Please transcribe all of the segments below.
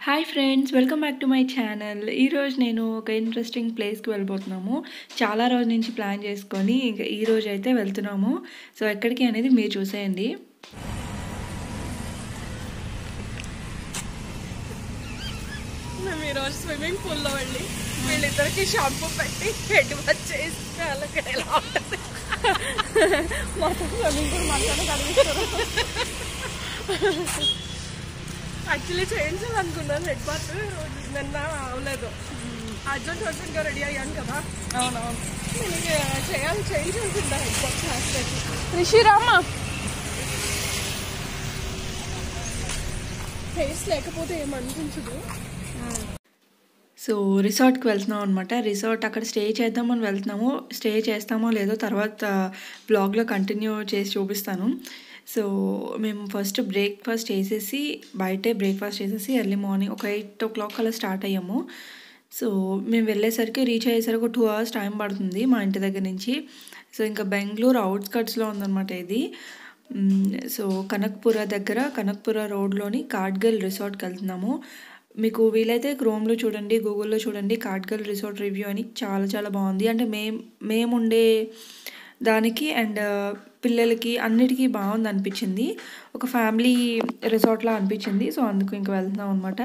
Hi friends welcome back to my channel ఈరోజు నేను ఒక ఇంట్రెస్టింగ్ ప్లేస్కి వెళ్ళిపోతున్నాము చాలా రోజు నుంచి ప్లాన్ చేసుకొని ఇంకా ఈ రోజు అయితే వెళ్తున్నాము సో ఎక్కడికి అనేది మీరు చూసేయండి మేము ఈరోజు స్విమ్మింగ్ పూల్లో వెళ్ళి వీళ్ళిద్దరికి షాంపూ పెట్టి హెడ్ వాష్ చేసి వాళ్ళకి ఎలా ఉంటుంది మొత్తం స్విమ్మింగ్ పూల్ మొత్తం కలిగిస్తారు యాక్చువల్లీ చేయించాలనుకున్నాను హెడ్ వాష్ నిన్న అవలేదు అర్జెంట్ అర్జెంట్గా రెడీ అయ్యాను కదా అవునవును నేను ఇక చేయాలి చేయించాల్సిందా హెడ్ వాష్ హాస్పిటల్ రిషిరామా ఫేస్ లేకపోతే ఏమనిపించదు సో రిసార్ట్కి వెళ్తున్నాం అనమాట రిసార్ట్ అక్కడ స్టే చేద్దామని వెళ్తున్నాము స్టే చేస్తామో లేదో తర్వాత బ్లాగ్లో కంటిన్యూ చేసి చూపిస్తాను సో మేము ఫస్ట్ బ్రేక్ఫాస్ట్ చేసేసి బయటే బ్రేక్ఫాస్ట్ చేసేసి ఎర్లీ మార్నింగ్ ఒక ఎయిట్ ఓ క్లాక్ అలా స్టార్ట్ అయ్యాము సో మేము వెళ్ళేసరికి రీచ్ అయ్యేసరికి ఒక టూ అవర్స్ టైం పడుతుంది మా ఇంటి దగ్గర నుంచి సో ఇంకా బెంగళూరు అవుట్స్కట్స్లో ఉందన్నమాట ఇది మ్, సో కనక్పుర దగ్గర కనక్పుర రోడ్లోని కాట్గల్ రిసార్ట్కి వెళ్తున్నాము మీకు వీలైతే క్రోమ్లో చూడండి గూగుల్లో చూడండి కాట్గల్ రిసార్ట్ రివ్యూ అని చాలా చాలా బాగుంది అంటే మేం మేముండే దానికి అండ్ పిల్లలకి అన్నిటికీ బాగుంది అనిపించింది ఒక ఫ్యామిలీ రిసార్ట్లా అనిపించింది సో అందుకు ఇంక వెళ్తున్నాం అనమాట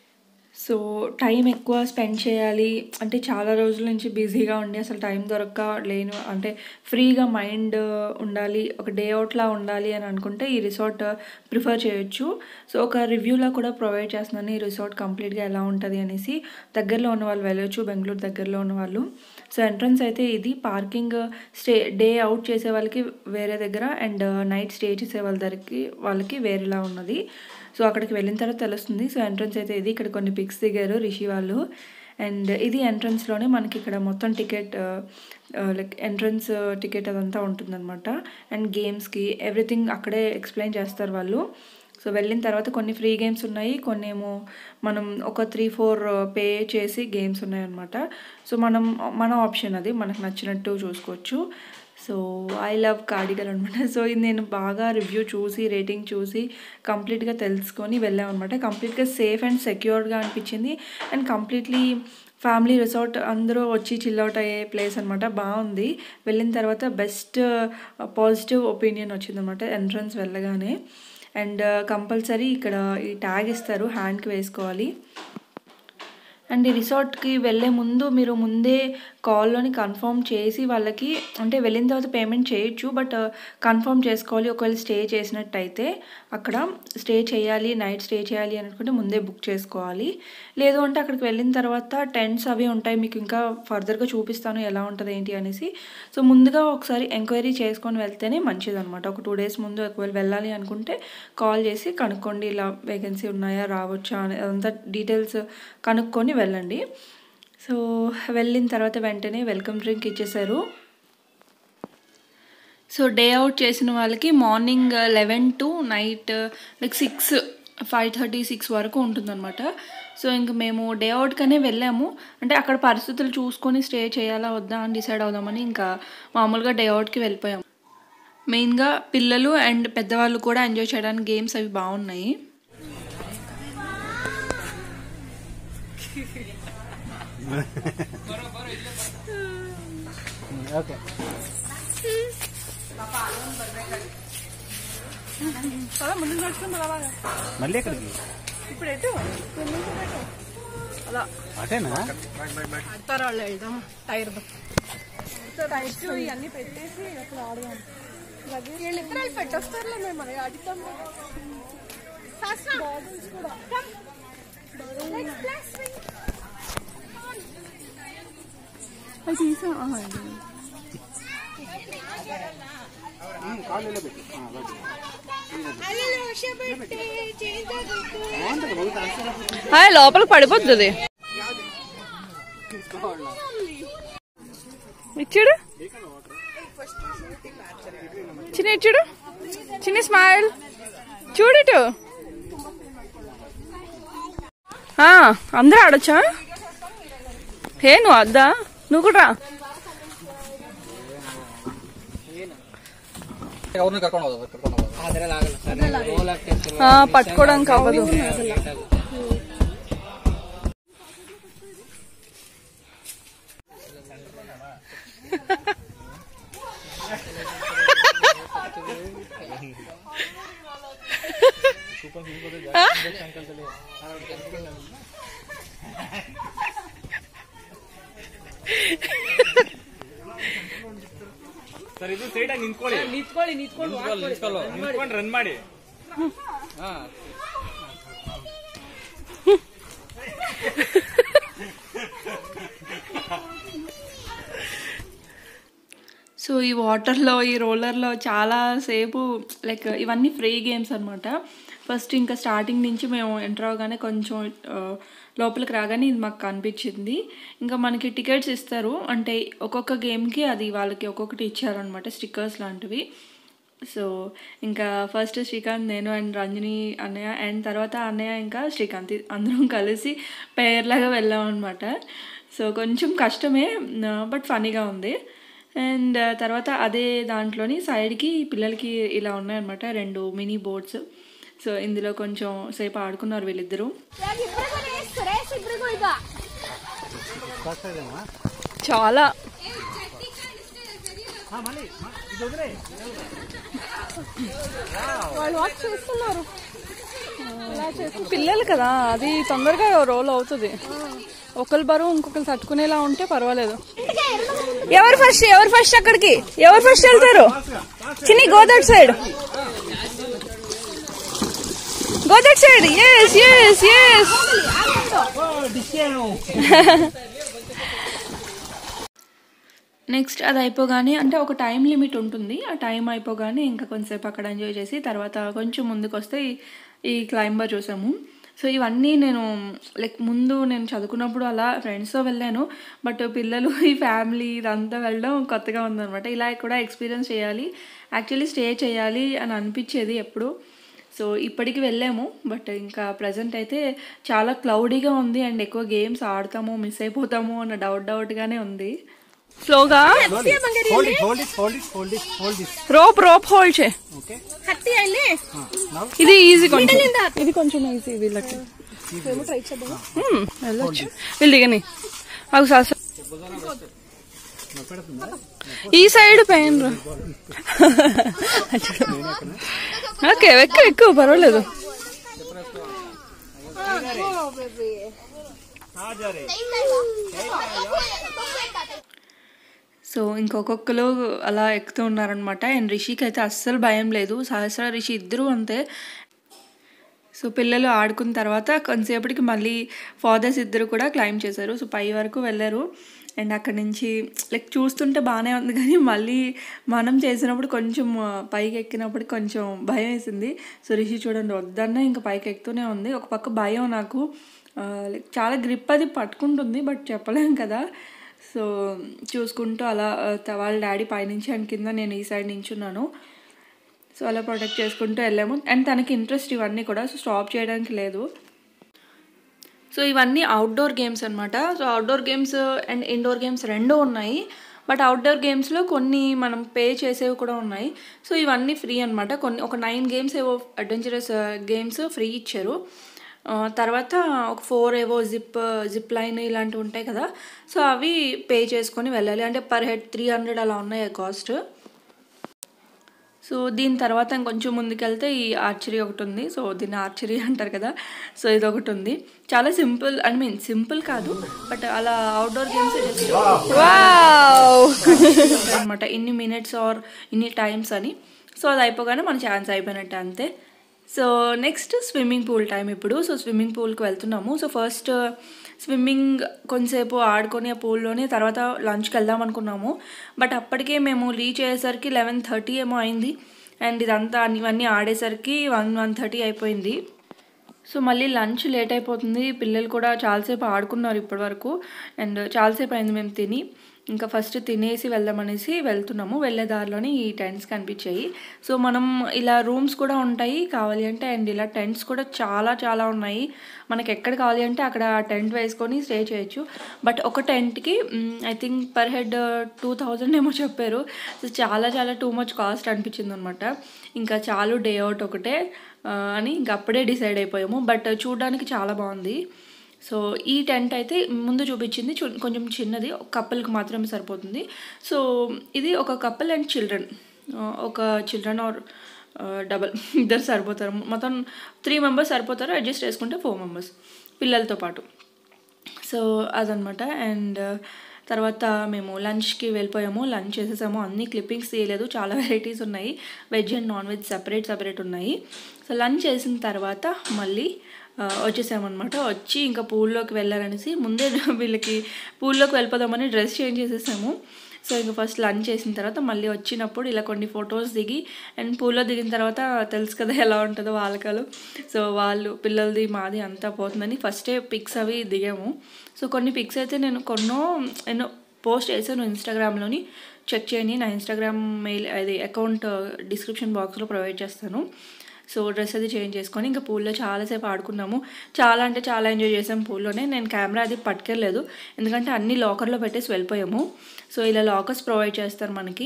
సో టైం ఎక్కువ స్పెండ్ చేయాలి అంటే చాలా రోజుల నుంచి బిజీగా ఉండి అసలు టైం దొరక్క లేను అంటే ఫ్రీగా మైండ్ ఉండాలి ఒక డే అవుట్లా ఉండాలి అని అనుకుంటే ఈ రిసార్ట్ ప్రిఫర్ చేయొచ్చు సో ఒక రివ్యూలా కూడా ప్రొవైడ్ చేస్తున్నాను ఈ రిసార్ట్ కంప్లీట్గా ఎలా ఉంటుంది అనేసి దగ్గరలో ఉన్న వాళ్ళు వెళ్ళొచ్చు బెంగళూరు దగ్గరలో ఉన్న వాళ్ళు సో ఎంట్రన్స్ అయితే ఇది పార్కింగ్ స్టే డే అవుట్ చేసే వాళ్ళకి వేరే దగ్గర అండ్ నైట్ స్టే చేసే వాళ్ళ దగ్గరికి వాళ్ళకి వేరేలా ఉన్నది సో అక్కడికి వెళ్ళిన తర్వాత తెలుస్తుంది సో ఎంట్రన్స్ అయితే ఇది ఇక్కడ కొన్ని పిక్స్ దిగారు రిషి వాళ్ళు అండ్ ఇది ఎంట్రన్స్లోనే మనకి ఇక్కడ మొత్తం టికెట్ లైక్ ఎంట్రన్స్ టికెట్ అదంతా ఉంటుందన్నమాట అండ్ గేమ్స్కి ఎవ్రీథింగ్ అక్కడే ఎక్స్ప్లెయిన్ చేస్తారు వాళ్ళు సో వెళ్ళిన తర్వాత కొన్ని ఫ్రీ గేమ్స్ ఉన్నాయి కొన్ని ఏమో మనం ఒక త్రీ ఫోర్ పే చేసి గేమ్స్ ఉన్నాయన్నమాట సో మనం మన ఆప్షన్ అది మనకు నచ్చినట్టు చూసుకోవచ్చు సో ఐ లవ్ కార్డిగల్ అనమాట సో ఇది నేను బాగా రివ్యూ చూసి రేటింగ్ చూసి కంప్లీట్గా తెలుసుకొని వెళ్ళాం అనమాట కంప్లీట్గా సేఫ్ అండ్ సెక్యూర్డ్గా అనిపించింది అండ్ కంప్లీట్లీ ఫ్యామిలీ రిసార్ట్ అందరూ వచ్చి చిల్అవుట్ అయ్యే ప్లేస్ అనమాట బాగుంది వెళ్ళిన తర్వాత బెస్ట్ పాజిటివ్ ఒపీనియన్ వచ్చిందనమాట ఎంట్రన్స్ వెళ్ళగానే అండ్ కంపల్సరీ ఇక్కడ ఈ ట్యాగ్ ఇస్తారు హ్యాండ్కి వేసుకోవాలి అండ్ ఈ రిసార్ట్కి వెళ్ళే ముందు మీరు ముందే కాల్లోని కన్ఫర్మ్ చేసి వాళ్ళకి అంటే వెళ్ళిన తర్వాత పేమెంట్ చేయొచ్చు బట్ కన్ఫర్మ్ చేసుకోవాలి ఒకవేళ స్టే చేసినట్టయితే అక్కడ స్టే చేయాలి నైట్ స్టే చేయాలి అనుకుంటే ముందే బుక్ చేసుకోవాలి లేదు అంటే అక్కడికి వెళ్ళిన తర్వాత టెంట్స్ అవి ఉంటాయి మీకు ఇంకా ఫర్దర్గా చూపిస్తాను ఎలా ఉంటుంది ఏంటి అనేసి సో ముందుగా ఒకసారి ఎంక్వైరీ చేసుకొని వెళ్తేనే మంచిదన్నమాట ఒక టూ డేస్ ముందు ఒకవేళ వెళ్ళాలి అనుకుంటే కాల్ చేసి కనుక్కోండి ఇలా వేకెన్సీ ఉన్నాయా రావచ్చా అని అదంతా డీటెయిల్స్ కనుక్కొని వెళ్ళండి సో వెళ్ళిన తర్వాత వెంటనే వెల్కమ్ డ్రింక్ ఇచ్చేసారు సో డే అవుట్ చేసిన వాళ్ళకి morning eleven to night like six five thirty six వరకు ఉంటుందన్నమాట సో ఇంక మేము డే అవుట్కనే వెళ్ళాము అంటే అక్కడ పరిస్థితులు చూసుకొని స్టే చేయాలా వద్దా అని డిసైడ్ అవుదామని ఇంకా మామూలుగా డే అవుట్కి వెళ్ళిపోయాము మెయిన్గా పిల్లలు అండ్ పెద్దవాళ్ళు కూడా ఎంజాయ్ చేయడానికి గేమ్స్ అవి బాగున్నాయి ఓకే చాలా ముందు నడుచుకుంది అలా మళ్ళీ ఎక్కడికి ఇప్పుడు ఎటు అలా అటేనా అడతారు వాళ్ళు వెళ్దాం టైర్ టైర్స్ ఇవన్నీ పెట్టేసి అక్కడ ఆడదాం వీళ్ళిద్దరు వాళ్ళు పెట్టేస్తారులే మేము మరి అడుగుతాం బాగుంది కూడా అది తీసా కాళ్ళు పెట్టి లోపలికి పడిపోతుంది ఇచ్చాడు చిన్న ఇచ్చాడు చిన్న స్మైల్ చూడటు అందరూ ఆడొచ్చా హే నువ్వు అద్దా నువ్వు కూడా రా. ఎవరిని కర్ಕೊಂಡು ಹೋಗೋದು ಕರ್ಕೊಂಡು ಹೋಗೋದು ఆ, పట్టుకోవడానికి అవ్వదు ಸರ್ ಇದು ಸ್ಟ್ರೈಟ್ ಆಗಿ ನಿಂತ್ಕೊಳ್ಳಿ ನಿಂತ್ಕೊಳ್ಳಿ ನಿಂತ್ಕೊಂಡು ನಿಂತ್ಕೊಳ್ಳಿ ನಿಂತ್ಕೊಂಡು ರನ್ ಮಾಡಿ ಹಾ సో ఈ వాటర్లో ఈ రోలర్లో చాలా సేపు లైక్ ఇవన్నీ ఫ్రీ గేమ్స్ అనమాట ఫస్ట్ ఇంకా స్టార్టింగ్ నుంచి మేము ఎంటర్ అవగానే కొంచెం ఆ, లోపలికి రాగానే ఇది మాకు కనిపించింది ఇంకా మనకి టికెట్స్ ఇస్తారు అంటే ఒక్కొక్క గేమ్కి అది వాళ్ళకి ఒక్కొక్కటి ఇచ్చారనమాట స్టిక్కర్స్ లాంటివి సో ఇంకా ఫస్ట్ శ్రీకాంత్ నేను అండ్ రంజని అన్నయ్య అండ్ తర్వాత అన్నయ్య ఇంకా శ్రీకాంత్ అందరం కలిసి పేర్ లాగా వెళ్ళాం అనమాట సో కొంచెం కష్టమే బట్ ఫనీగా ఉంది అండ్ తర్వాత అదే దాంట్లోని సైడ్కి పిల్లలకి ఇలా ఉన్నాయన్నమాట రెండు మినీ బోట్స్ సో ఇందులో కొంచెం సేపు ఆడుకున్నారు వీళ్ళిద్దరూ చాలా వాళ్ళు వాచ్ చేస్తున్నారు పిల్లలు కదా అది తొందరగా రోల్ అవుతుంది ఒకరి బరువు ఇంకొకరు తట్టుకునేలా ఉంటే పర్వాలేదు ఎవరు ఫస్ట్ ఎవరు ఫస్ట్ అక్కడికి ఎవరు ఫస్ట్ వెళ్తారు Chinni go that side go that side yes yes yes next అది అయిపోగానే అంటే ఒక టైం లిమిట్ ఉంటుంది ఆ టైం అయిపోగానే ఇంకా కొంతసేపు అక్కడ ఎంజాయ్ చేసి తర్వాత కొంచెం ముందుకు వస్తే ఈ- ఈ క్లైంబర్ చూసాము సో ఇవన్నీ నేను లైక్ ముందు నేను చదువుకున్నప్పుడు అలా ఫ్రెండ్స్తో వెళ్ళాను బట్ పిల్లలు ఈ ఫ్యామిలీ ఇదంతా వెళ్ళడం కొత్తగా ఉందన్నమాట ఇలా కూడా ఎక్స్పీరియన్స్ చేయాలి యాక్చువల్లీ స్టే చేయాలి అని అనిపించేది ఎప్పుడు సో ఇప్పటికి వెళ్ళాము బట్ ఇంకా ప్రజెంట్ అయితే చాలా క్లౌడీగా ఉంది అండ్ ఎక్కువ గేమ్స్ ఆడతామో మిస్ అయిపోతామో అన్న డౌట్ డౌట్గానే ఉంది స్లోగా hold it hold it hold it hold it hold this rope rope hold చే okay హత్తి వెళ్ళి now ఇది ఈజీ కొంచెం ఇది కొంచెం ఈజీ వీళ్ళకి Hmm, వెళ్ళొచ్చు వీళ్ళు దిగని అవి సాస ఈ సైడ్ పెయిన్ ఓకే ఎక్కువ ఎక్కువ పర్వాలేదు సో ఇంకొకరు అలా ఎక్కుతూ ఉన్నారనమాట అండ్ రిషికి అయితే అస్సలు భయం లేదు సహస్ర రిషి ఇద్దరూ అంతే సో పిల్లలు ఆడుకున్న తర్వాత కొంతసేపటికి మళ్ళీ ఫాదర్స్ ఇద్దరు కూడా క్లైమ్ చేశారు సో పై వరకు వెళ్ళారు అండ్ అక్కడి నుంచి లైక్ చూస్తుంటే బాగానే ఉంది కానీ మళ్ళీ మనం చేసినప్పుడు కొంచెం ఆ, పైకి ఎక్కినప్పుడు కొంచెం భయం వేసింది సో రిషి చూడండి వద్దన్న ఇంకా పైకి ఎక్కుతూనే ఉంది ఒక పక్క భయం నాకు ఆ, లైక్ చాలా గ్రిప్ అది పట్టుకుంటుంది బట్ చెప్పలేం కదా సో చూసుకుంటూ అలా ఆ, త- వాళ్ళ డాడీ పైనుంచి అండ్ కింద నేను ఈ సైడ్ నించున్నాను సో అలా ప్రొటెక్ట్ చేసుకుంటూ వెళ్ళాము అండ్ తనకి ఇంట్రెస్ట్ ఇవన్నీ కూడా సో స్టాప్ చేయడానికి లేదు సో ఇవన్నీ అవుట్డోర్ గేమ్స్ అనమాట so outdoor games and indoor games రెండూ ఉన్నాయి బట్ అవుట్డోర్ గేమ్స్లో కొన్ని మనం పే చేసేవి కూడా ఉన్నాయి సో ఇవన్నీ ఫ్రీ అనమాట కొన్ని ఒక నైన్ గేమ్స్ ఏవో అడ్వెంచరస్ గేమ్స్ ఫ్రీ ఇచ్చారు ఆ, తర్వాత ఒక ఫోర్ ఏవో జిప్ జిప్ లైన్ ఇలాంటివి ఉంటాయి కదా సో అవి పే చేసుకొని వెళ్ళాలి అంటే పర్ హెడ్ త్రీ హండ్రెడ్ అలా ఉన్నాయి కాస్ట్ సో దీని తర్వాత ఇంకొంచెం ముందుకెళ్తే ఈ ఆర్చరీ ఒకటి ఉంది సో దీన్ని ఆర్చరీ అంటారు కదా సో ఇది ఒకటి ఉంది చాలా సింపుల్ ఐ మీన్ సింపుల్ కాదు బట్ అలా అవుట్డోర్ గేమ్స్ జస్ట్ అనమాట ఇన్ని మినిట్స్ ఆర్ ఇన్ని టైమ్స్ అని సో అది అయిపోగానే మన ఛాన్స్ అయిపోయినట్టు అంతే so next swimming pool time ఇప్పుడు సో స్విమ్మింగ్ పూల్కి వెళ్తున్నాము సో ఫస్ట్ స్విమ్మింగ్ కొంతసేపు ఆడుకొని ఆ పూల్లోనే తర్వాత లంచ్కి వెళ్దాం అనుకున్నాము బట్ అప్పటికే మేము రీచ్ అయ్యేసరికి లెవెన్ థర్టీ ఏమో అయింది అండ్ ఇదంతా ఇవన్నీ ఆడేసరికి వన్ వన్ థర్టీ అయిపోయింది సో మళ్ళీ లంచ్ లేట్ అయిపోతుంది పిల్లలు కూడా చాలాసేపు ఆడుకున్నారు ఇప్పటివరకు అండ్ చాలాసేపు అయింది మేము తిని ఇంకా ఫస్ట్ తినేసి వెళ్దామనేసి వెళ్తున్నాము వెళ్ళే దారిలోని ఈ టెంట్స్ కనిపించాయి సో మనం ఇలా రూమ్స్ కూడా ఉంటాయి కావాలి అంటే అండ్ ఇలా టెంట్స్ కూడా చాలా చాలా ఉన్నాయి మనకి ఎక్కడ కావాలి అంటే అక్కడ టెంట్ వేసుకొని స్టే చేయొచ్చు బట్ ఒక టెంట్కి I think per head two thousand ఏమో చెప్పారు సో చాలా చాలా టూ మచ్ కాస్ట్ అనిపించింది అనమాట ఇంకా చాలు డే అవుట్ ఒకటే ఆ, అని ఇంక అప్పుడే డిసైడ్ అయిపోయాము బట్ చూడడానికి చాలా బాగుంది సో ఈ టెంట్ అయితే ముందు చూపించింది చు- కొంచెం చిన్నది ఒక కప్పుల్కి మాత్రమే సరిపోతుంది సో ఇది ఒక కపుల్ అండ్ చిల్డ్రన్ ఒక చిల్డ్రన్ ఆర్ డబల్ ఇద్దరు సరిపోతారు మొత్తం త్రీ మెంబర్స్ సరిపోతారు అడ్జస్ట్ చేసుకుంటే ఫోర్ మెంబర్స్ పిల్లలతో పాటు సో అదనమాట అండ్ తర్వాత మేము లంచ్కి వెళ్ళిపోయాము లంచ్ చేసేసాము అన్ని క్లిప్పింగ్స్ తీయలేదు చాలా వెరైటీస్ ఉన్నాయి veg and non veg separate separate ఉన్నాయి సో లంచ్ చేసిన తర్వాత మళ్ళీ ఆ, వచ్చేసామన్నమాట వచ్చి ఇంకా పూల్లోకి వెళ్ళాలనేసి ముందే వీళ్ళకి పూల్లోకి వెళ్ళిపోదామని డ్రెస్ చేంజ్ చేసేసాము సో ఇంకా ఫస్ట్ లంచ్ చేసిన తర్వాత మళ్ళీ వచ్చినప్పుడు ఇలా కొన్ని ఫొటోస్ దిగి అండ్ పూల్లో దిగిన తర్వాత తెలుసు కదా ఎలా ఉంటుందో వాళ్ళకాలు సో వాళ్ళు పిల్లలది మాది అంతా పోతుందని ఫస్టే పిక్స్ అవి దిగాము సో కొన్ని పిక్స్ అయితే నేను కొన్నో ఎన్నో పోస్ట్ చేశాను ఇన్స్టాగ్రామ్లోని చెక్ చేయండి నా ఇన్స్టాగ్రామ్ మెయిల్ అది అకౌంట్ డిస్క్రిప్షన్ బాక్స్లో ప్రొవైడ్ చేస్తాను సో డ్రెస్ అది చేంజ్ చేసుకొని ఇంకా పూల్లో చాలాసేపు ఆడుకున్నాము చాలా అంటే చాలా ఎంజాయ్ చేసాం పూల్లోనే నేను కెమెరా అది పట్టుకెళ్ళలేదు ఎందుకంటే అన్ని లాకర్లో పెట్టేసి వెళ్ళిపోయాము సో ఇలా లాకర్స్ ప్రొవైడ్ చేస్తారు మనకి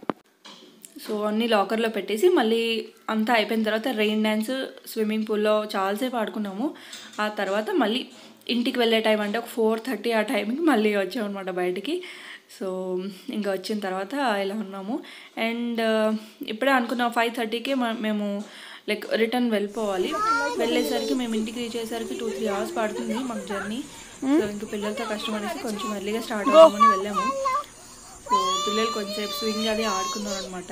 సో అన్ని లాకర్లో పెట్టేసి మళ్ళీ అంతా అయిపోయిన తర్వాత రెయిన్ డ్యాన్స్ స్విమ్మింగ్ పూల్లో చాలాసేపు ఆడుకున్నాము ఆ తర్వాత మళ్ళీ ఇంటికి వెళ్ళే టైం అంటే ఒక ఫోర్ థర్టీ ఆ టైంకి మళ్ళీ వచ్చామన్నమాట బయటికి సో ఇంకా వచ్చిన తర్వాత ఇలా ఉన్నాము అండ్ ఇప్పుడే అనుకున్నాం ఫైవ్ థర్టీకి మేము లైక్ రిటర్న్ వెళ్ళిపోవాలి వెళ్ళేసరికి మేము ఇంటికి రీచ్ అయ్యేసరికి టూ త్రీ అవర్స్ పడుతుంది మాకు జర్నీ సో ఇంకా పిల్లలతో కష్టం అనేసి కొంచెం ఎర్లీగా స్టార్ట్ అవుతామని వెళ్ళాము సో పిల్లలు కొంచెంసేపు స్వింగ్ అది ఆడుకున్నారు అనమాట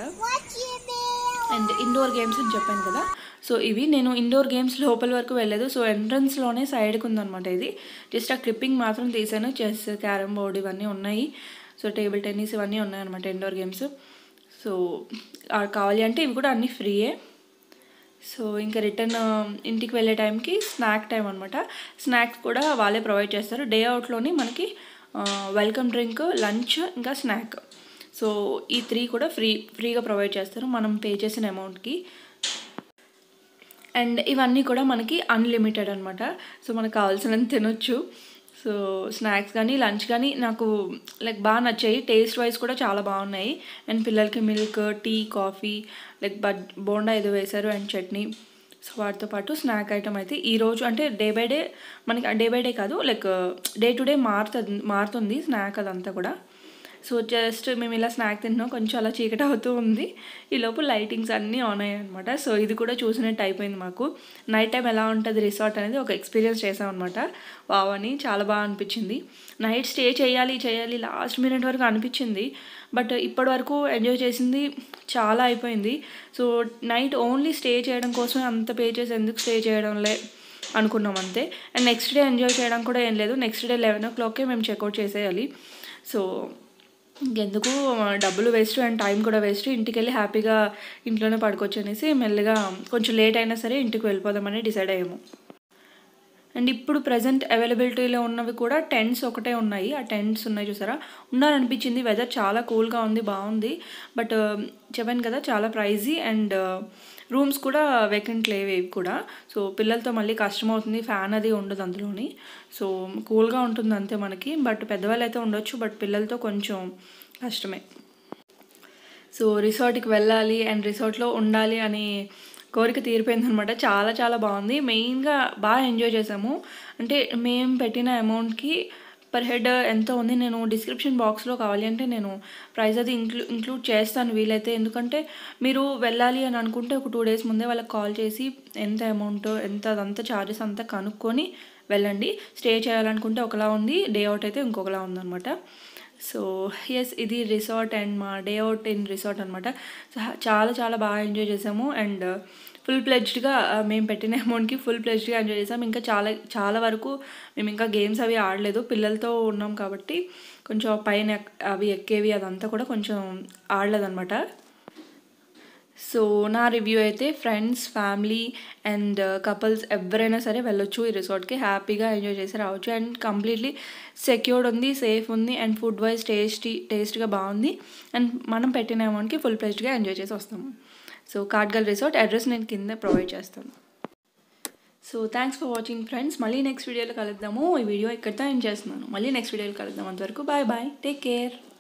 అండ్ ఇండోర్ గేమ్స్ అని చెప్పాను కదా సో ఇవి నేను ఇండోర్ గేమ్స్ లోపల వరకు వెళ్ళలేదు సో ఎంట్రన్స్లోనే సైడ్కి ఉందన్నమాట ఇది జస్ట్ ఆ క్లిప్పింగ్ మాత్రం తీసాను చెస్ క్యారమ్ బోర్డ్ ఇవన్నీ ఉన్నాయి సో టేబుల్ టెన్నిస్ ఇవన్నీ ఉన్నాయన్నమాట ఇండోర్ గేమ్స్ సో ఆ కావాలి అంటే ఇవి కూడా అన్నీ ఫ్రీయే సో ఇంకా రిటర్న్ ఇంటికి వెళ్ళే టైంకి స్నాక్ టైం అనమాట స్నాక్స్ కూడా వాళ్ళే ప్రొవైడ్ చేస్తారు డే అవుట్లోని మనకి వెల్కమ్ డ్రింక్ లంచ్ ఇంకా స్నాక్ సో ఈ త్రీ కూడా ఫ్రీ ఫ్రీగా ప్రొవైడ్ చేస్తారు మనం పే చేసిన అమౌంట్కి అండ్ ఇవన్నీ కూడా మనకి అన్లిమిటెడ్ అనమాట సో మనకు కావాల్సినంత తినొచ్చు సో స్నాక్స్ కానీ లంచ్ కానీ నాకు లైక్ బాగా నచ్చాయి టేస్ట్ వైజ్ కూడా చాలా బాగున్నాయి అండ్ పిల్లలకి మిల్క్ టీ కాఫీ లైక్ బడ్ బోండా ఏదో వేశారు అండ్ చట్నీ సో వాటితో పాటు స్నాక్ ఐటమ్ అయితే ఈరోజు అంటే డే బై డే మనకి డే బై డే కాదు లైక్ డే టు డే మారుతుంది మారుతుంది స్నాక్ అదంతా కూడా సో జస్ట్ మేము ఇలా స్నాక్ తింటున్నాం కొంచెం అలా చీకటి అవుతూ ఉంది ఈ లోపు లైటింగ్స్ అన్నీ ఆన్ అయ్యాయి అనమాట సో ఇది కూడా చూసినట్టు అయిపోయింది మాకు నైట్ టైం ఎలా ఉంటుంది రిసార్ట్ అనేది ఒక ఎక్స్పీరియన్స్ చేసామన్నమాట వావ్ అని చాలా బాగా అనిపించింది నైట్ స్టే చేయాలి చేయాలి లాస్ట్ మినిట్ వరకు అనిపించింది బట్ ఇప్పటి వరకు ఎంజాయ్ చేసింది చాలా అయిపోయింది సో నైట్ ఓన్లీ స్టే చేయడం కోసమే అంత పే చేసి ఎందుకు స్టే చేయడంలే అనుకున్నాం అంతే అండ్ నెక్స్ట్ డే ఎంజాయ్ చేయడం కూడా ఏం లేదు నెక్స్ట్ డే లెవెన్ ఓ క్లాక్కే మేము చెక్అవుట్ చేసేయాలి సో ఇంకెందుకు డబ్బులు వేస్ట్ అండ్ టైం కూడా వేస్ట్ ఇంటికి వెళ్ళి హ్యాపీగా ఇంట్లోనే పడుకోవచ్చు అనేసి మెల్లగా కొంచెం లేట్ అయినా సరే ఇంటికి వెళ్ళిపోదామని డిసైడ్ అయ్యాము అండ్ ఇప్పుడు ప్రజెంట్ అవైలబిలిటీలో ఉన్నవి కూడా టెంట్స్ ఒకటే ఉన్నాయి ఆ టెంట్స్ ఉన్నాయి చూసారా ఉన్నారనిపించింది వెదర్ చాలా కూల్గా ఉంది బాగుంది బట్ చెప్పాను కదా చాలా ప్రైజీ అండ్ రూమ్స్ కూడా వేకెంట్ లేవు ఇవి కూడా సో పిల్లలతో మళ్ళీ కష్టం అవుతుంది ఫ్యాన్ అది ఉండదు అందులోని సో కూల్గా ఉంటుంది అంతే మనకి బట్ పెద్దవాళ్ళు అయితే ఉండొచ్చు బట్ పిల్లలతో కొంచెం కష్టమే సో రిసార్ట్కి వెళ్ళాలి అండ్ రిసార్ట్లో ఉండాలి అని కోరిక తీరిపోయింది అనమాట చాలా చాలా బాగుంది మెయిన్గా బాగా ఎంజాయ్ చేసాము అంటే మేము పెట్టిన అమౌంట్కి పర్ హెడ్ ఎంత ఉంది నేను డిస్క్రిప్షన్ బాక్స్లో కావాలి అంటే నేను ప్రైస్ అది ఇంక్లూ ఇంక్లూడ్ చేస్తాను వీలైతే ఎందుకంటే మీరు వెళ్ళాలి అని అనుకుంటే ఒక టూ డేస్ ముందే వాళ్ళకి కాల్ చేసి ఎంత అమౌంట్ ఎంత అదంతా ఛార్జెస్ అంతా కనుక్కొని వెళ్ళండి స్టే చేయాలనుకుంటే ఒకలా ఉంది డే అవుట్ అయితే ఇంకొకలా ఉందన్నమాట సో ఎస్ ఇది రిసార్ట్ అండ్ మా డే అవుట్ ఇన్ రిసార్ట్ అనమాట చాలా చాలా బాగా ఎంజాయ్ చేసాము అండ్ ఫుల్ ప్లెజ్డ్గా మేము పెట్టిన అమౌంట్కి ఫుల్ ప్లెజ్డ్గా ఎంజాయ్ చేసాం ఇంకా చాలా చాలా వరకు మేము ఇంకా గేమ్స్ అవి ఆడలేదు పిల్లలతో ఉన్నాం కాబట్టి కొంచెం పైన ఎక్- అవి ఎక్కేవి అదంతా కూడా కొంచెం ఆడలేదన్నమాట సో నా రివ్యూ అయితే ఫ్రెండ్స్ ఫ్యామిలీ అండ్ కపుల్స్ ఎవరైనా సరే వెళ్ళొచ్చు ఈ రిసార్ట్కి హ్యాపీగా ఎంజాయ్ చేసి రావచ్చు అండ్ కంప్లీట్లీ సెక్యూర్డ్ ఉంది సేఫ్ ఉంది అండ్ ఫుడ్ వైజ్ టేస్టీ టేస్ట్గా బాగుంది అండ్ మనం పెట్టిన అమౌంట్కి ఫుల్ ప్లేస్డ్గా ఎంజాయ్ చేసి వస్తాము సో కార్డ్గల్ రిసార్ట్ అడ్రస్ నేను కింద ప్రొవైడ్ చేస్తాను so thanks for watching friends మళ్ళీ నెక్స్ట్ వీడియోలో కలుద్దాము ఈ వీడియో ఇక్కడితో ఎండ్ చేస్తున్నాను మళ్ళీ నెక్స్ట్ వీడియోలో కలుద్దాం అంతవరకు బాయ్ బాయ్ టేక్ కేర్